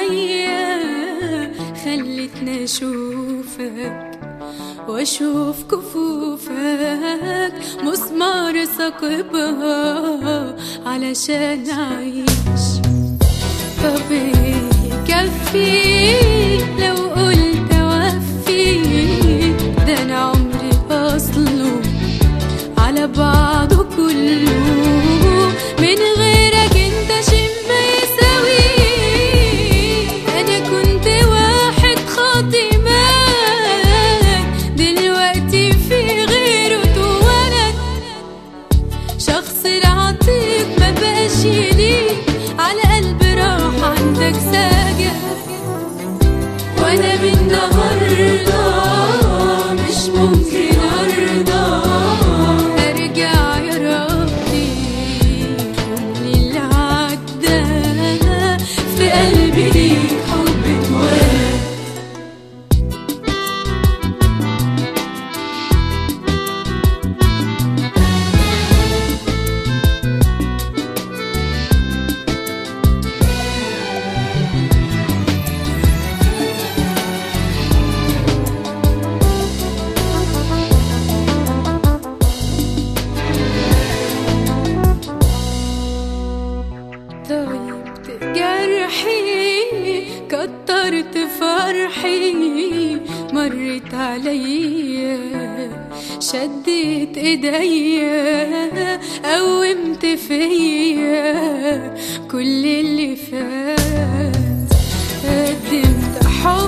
عليا خلتني اشوفك واشوف كفوفك مسمار ثقبها علشان اعيش طب يكفي لو قلت اوفي ده انا عمري اصله على بعضه كله من غيرك انت شيء ما يساوي انا كنت واحد خاطي معاك دلوقتي في غيره اتولد شخص العتيق ما بقاش يليق على قلبي راح عندك ساجة وانا من النهارده مش ممكن ارضى ارجع يا ربي يوم اللي عدى في قلبي ليك حب اتولد طيبت جرحي كترت فرحي مرت عليا شدت ايديا قومت فيا كل اللي فات قدمت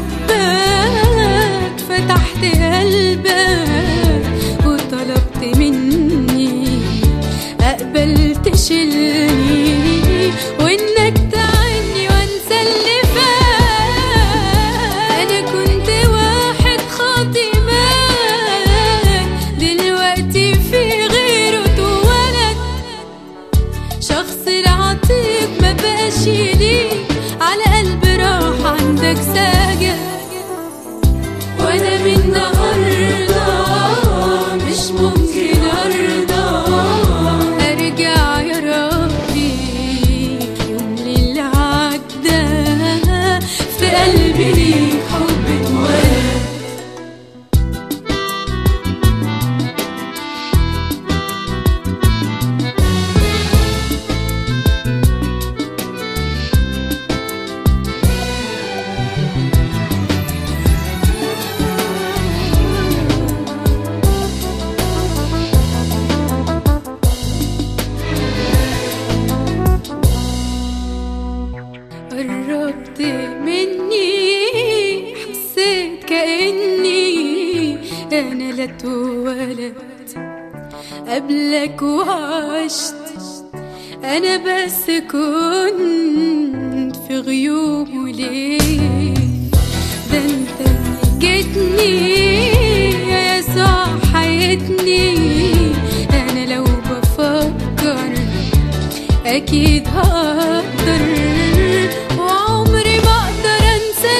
حبك فتحت قلبك وطلبت مني اقبل تشيلني وانك تعني وانسى اللي فات انا كنت واحد خاطي معاك دلوقتي في غيره اتولد شخص العتيق ما بقاش يليق على قلبي راح عندك ساجة وانا من النهارده مش ممكن ارضى ارجع يا ربي يوم اللي عدى في قلبي ليك حب اتولد قربت مني حسيت كأني أنا لا اتولدت قبلك وعشت أنا بس كنت في غيوم وليه ده انت اللي جيتني يا يسوع حياتني أنا لو بفكر أكيد هقدر وعمري ما أقدر أنسى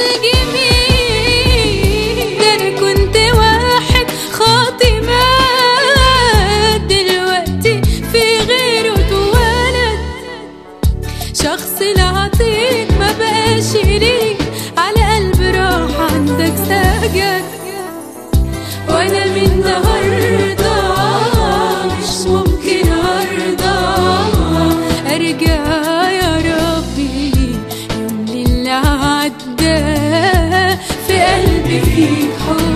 الجميل ده أنا كنت واحد خاطي مات دلوقتي في غيره اتولد شخص العتيق ما بقاش يليق على قلبي راح عندك سجد وانا من النهارده مش ممكن ارضى ارجع يا ربي يوم اللي عدى في قلبي فيك حب